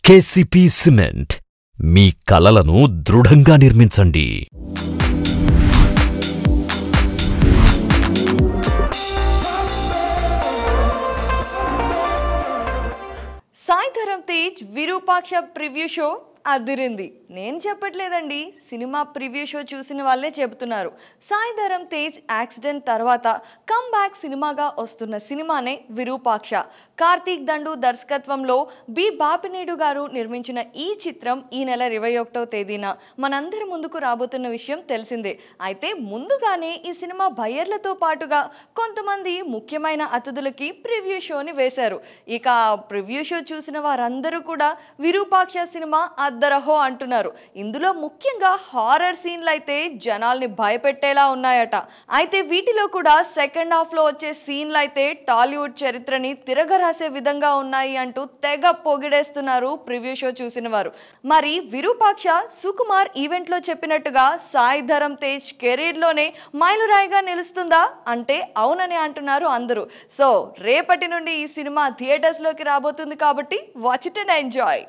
KCP cement మీ కలలను దృఢంగా నిర్మించండి సాయిధరం తేజ్ విరూపాక్ష ప్రివ్యూ షో అదిరింది నేను చెప్పట్లేదండి సినిమా ప్రివ్యూ షో చూసిన వాళ్ళే చెబుతున్నారు సాయిధరం తేజ్ యాక్సిడెంట్ తర్వాత కమ్ బ్యాక్ సినిమాగా వస్తున్న సినిమానే విరూపాక్ష కార్తీక్ దండు దర్శకత్వంలో బి బాపినేడు గారు నిర్మించిన ఈ చిత్రం ఈ నెల ఇరవై ఒకటో తేదీన మనందరి ముందుకు రాబోతున్న విషయం తెలిసిందే అయితే ముందుగానే ఈ సినిమా బయ్యర్లతో పాటుగా కొంతమంది ముఖ్యమైన అతిథులకి ప్రివ్యూ షోని వేశారు ఇక ప్రివ్యూ షో చూసిన వారందరూ కూడా విరూపాక్ష సినిమా అద్దరహో అంటున్నారు ఇందులో ముఖ్యంగా హారర్ సీన్లు అయితే జనాల్ని భయపెట్టేలా ఉన్నాయట అయితే వీటిలో కూడా సెకండ్ హాఫ్ లో వచ్చే సీన్లు అయితే టాలీవుడ్ చరిత్రని తిరగరాసే విధంగా ఉన్నాయి అంటూ తెగ పొగిడేస్తున్నారు ప్రివ్యూ షో చూసిన వారు మరి విరూపాక్ష సుకుమార్ ఈవెంట్ లో చెప్పినట్టుగా సాయి ధరం తేజ్ కెరీర్ లోనే మైలురాయిగా నిలుస్తుందా అంటే అవునని అంటున్నారు అందరూ సో రేపటి నుండి ఈ సినిమా థియేటర్స్ లోకి రాబోతుంది కాబట్టి వాచ్ ఇట్ అండ్ ఎంజాయ్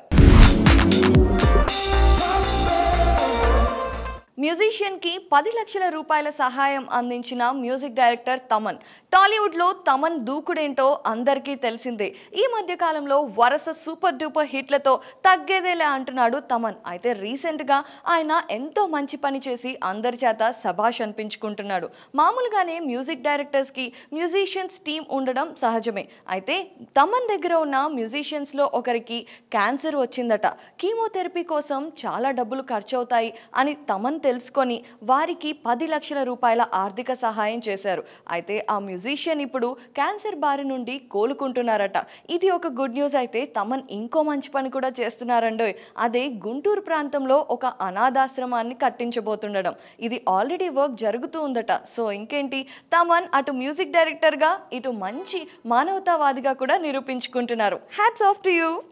మ్యూజిషియన్కి పది లక్షల రూపాయల సహాయం అందించిన మ్యూజిక్ డైరెక్టర్ తమన్ టాలీవుడ్లో తమన్ దూకుడేంటో అందరికీ తెలిసిందే ఈ మధ్య కాలంలో వరుస సూపర్ డూపర్ హిట్లతో తగ్గేదేలే అంటున్నాడు తమన్ అయితే రీసెంట్గా ఆయన ఎంతో మంచి పని చేసి అందరి చేత సభాష్ అనిపించుకుంటున్నాడు మామూలుగానే మ్యూజిక్ డైరెక్టర్స్కి మ్యూజిషియన్స్ టీం ఉండడం సహజమే అయితే తమన్ దగ్గర ఉన్న మ్యూజిషియన్స్లో ఒకరికి క్యాన్సర్ వచ్చిందట కీమోథెరపీ కోసం చాలా డబ్బులు ఖర్చు అవుతాయి అని తమన్ తెలుసుకొని వారికి పది లక్షల రూపాయల ఆర్థిక సహాయం చేశారు అయితే ఆ మ్యూజిషియన్ ఇప్పుడు క్యాన్సర్ బారి నుండి కోలుకుంటున్నారట ఇది ఒక గుడ్ న్యూస్ అయితే తమన్ ఇంకో మంచి పని కూడా చేస్తున్నారండోయ్ అదే గుంటూరు ప్రాంతంలో ఒక అనాథాశ్రమాన్ని కట్టించబోతుండడం ఇది ఆల్రెడీ వర్క్ జరుగుతూ ఉందట సో ఇంకేంటి తమన్ అటు మ్యూజిక్ డైరెక్టర్గా ఇటు మంచి మానవతావాదిగా కూడా నిరూపించుకుంటున్నారు hats off to you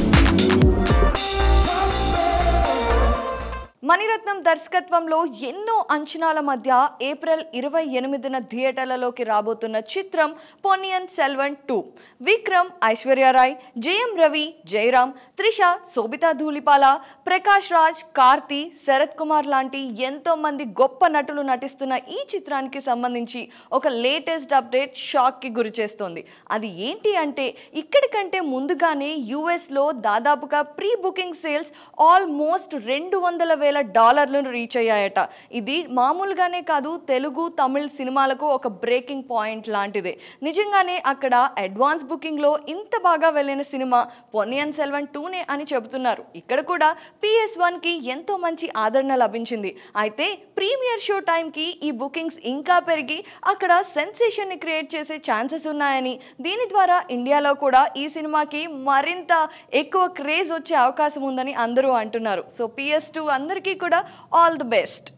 Mani Ratnam దర్శకత్వంలో ఎన్నో అంచనాల మధ్య ఏప్రిల్ ఇరవై ఎనిమిదిన థియేటర్లలోకి రాబోతున్న చిత్రం పొన్నియన్ సెల్వన్ టూ విక్రమ్ ఐశ్వర్యరాయ్ జయం రవి జయరామ్ త్రిష శోభితా ధూళిపాల ప్రకాష్ రాజ్ కార్తీ శరత్ కుమార్ లాంటి ఎంతో మంది గొప్ప నటులు నటిస్తున్న ఈ చిత్రానికి సంబంధించి ఒక లేటెస్ట్ అప్డేట్ షాక్కి గురి చేస్తోంది అది ఏంటి అంటే ఇక్కడికంటే ముందుగానే యుఎస్లో దాదాపుగా ప్రీ బుకింగ్ సేల్స్ ఆల్మోస్ట్ రెండు వందల వేల డాలర్లను రీచ్ అయ్యాయట ఇది మామూలుగానే కాదు తెలుగు తమిళ్ సినిమాలకు ఒక బ్రేకింగ్ పాయింట్ లాంటిదే నిజంగానే అక్కడ అడ్వాన్స్ బుకింగ్లో ఇంత బాగా వెళ్ళిన సినిమా పొన్నియన్ సెల్వన్ టూనే అని చెబుతున్నారు ఇక్కడ కూడా పిఎస్ వన్కి ఎంతో మంచి ఆదరణ లభించింది అయితే ప్రీమియర్ షో టైంకి ఈ బుకింగ్స్ ఇంకా పెరిగి అక్కడ సెన్సేషన్ని క్రియేట్ చేసే ఛాన్సెస్ ఉన్నాయని దీని ద్వారా ఇండియాలో కూడా ఈ సినిమాకి మరింత ఎక్కువ క్రేజ్ వచ్చే అవకాశం ఉందని అందరూ అంటున్నారు సో పిఎస్ టూ అందరికీ కూడా all the best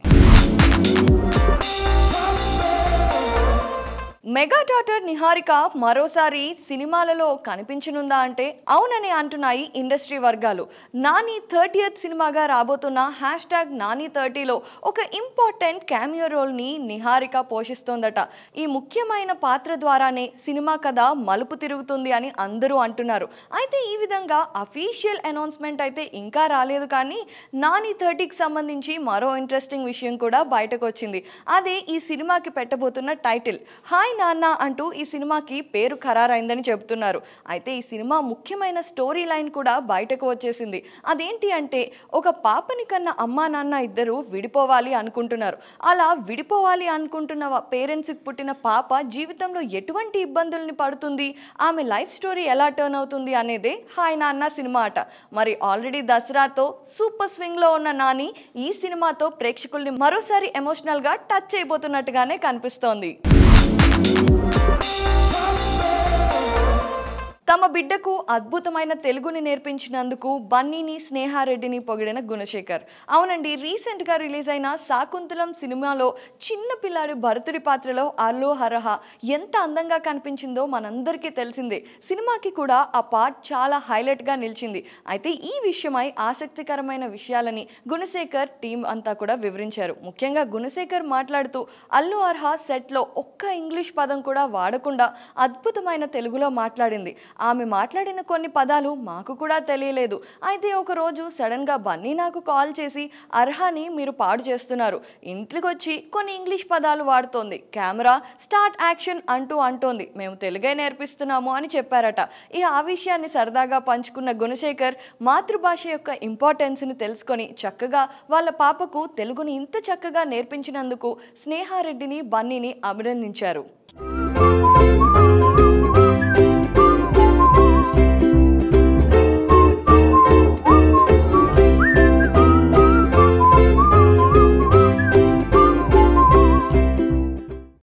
mega daughter Niharika మరోసారి సినిమాలలో కనిపించనుందా అంటే అవునని అంటున్నాయి ఇండస్ట్రీ వర్గాలు నాని థర్టీయత్ సినిమాగా రాబోతున్న హ్యాష్ ట్యాగ్ నాని థర్టీలో ఒక ఇంపార్టెంట్ క్యామియో రోల్ని నిహారిక పోషిస్తోందట ఈ ముఖ్యమైన పాత్ర ద్వారానే సినిమా కథ మలుపు తిరుగుతుంది అని అందరూ అంటున్నారు అయితే ఈ విధంగా అఫీషియల్ అనౌన్స్మెంట్ అయితే ఇంకా రాలేదు కానీ నాని థర్టీకి సంబంధించి మరో ఇంట్రెస్టింగ్ విషయం కూడా బయటకు వచ్చింది అదే ఈ సినిమాకి పెట్టబోతున్న టైటిల్ హాయ్ నాన్న అంటూ ఈ సినిమాకి పేరు ఖరారైందని చెబుతున్నారు అయితే ఈ సినిమా ముఖ్యమైన స్టోరీ లైన్ కూడా బయటకు వచ్చేసింది అదేంటి అంటే ఒక పాపని కన్నా అమ్మా నాన్న ఇద్దరు విడిపోవాలి అనుకుంటున్నారు అలా విడిపోవాలి అనుకుంటున్న పేరెంట్స్కి పుట్టిన పాప జీవితంలో ఎటువంటి ఇబ్బందుల్ని పడుతుంది ఆమె లైఫ్ స్టోరీ ఎలా టర్న్ అవుతుంది అనేదే హాయ్ నాన్న సినిమా అట మరి ఆల్రెడీ దసరాతో సూపర్ స్వింగ్లో ఉన్న నాని ఈ సినిమాతో ప్రేక్షకుల్ని మరోసారి ఎమోషనల్గా టచ్ చేయబోతున్నట్టుగానే కనిపిస్తోంది తమ బిడ్డకు అద్భుతమైన తెలుగుని నేర్పించినందుకు బన్నీని స్నేహారెడ్డిని పొగిడిన గుణశేఖర్ అవునండి రీసెంట్గా రిలీజ్ అయిన శాకుంతలం సినిమాలో చిన్న పిల్లాడి భరతుడి పాత్రలో అల్లు హరహ ఎంత అందంగా కనిపించిందో మనందరికీ తెలిసిందే సినిమాకి కూడా ఆ పార్ట్ చాలా హైలైట్గా నిలిచింది అయితే ఈ విషయమై ఆసక్తికరమైన విషయాలని గుణశేఖర్ టీం అంతా కూడా వివరించారు ముఖ్యంగా గుణశేఖర్ మాట్లాడుతూ అల్లు అర్హ సెట్లో ఒక్క ఇంగ్లీష్ పదం కూడా వాడకుండా అద్భుతమైన తెలుగులో మాట్లాడింది ఆమె మాట్లాడిన కొన్ని పదాలు మాకు కూడా తెలియలేదు అయితే ఒక రోజు సడన్గా బన్నీ నాకు కాల్ చేసి అర్హాని మీరు పాడు చేస్తున్నారు ఇంట్లోకి వచ్చి కొన్ని ఇంగ్లీష్ పదాలు వాడుతోంది కెమెరా స్టార్ట్ యాక్షన్ అంటూ అంటోంది మేము తెలుగే నేర్పిస్తున్నాము అని చెప్పారట ఇక ఆ విషయాన్ని సరదాగా పంచుకున్న గుణశేఖర్ మాతృభాష యొక్క ఇంపార్టెన్స్ని తెలుసుకొని చక్కగా వాళ్ళ పాపకు తెలుగుని ఇంత చక్కగా నేర్పించినందుకు స్నేహారెడ్డిని బన్నీని అభినందించారు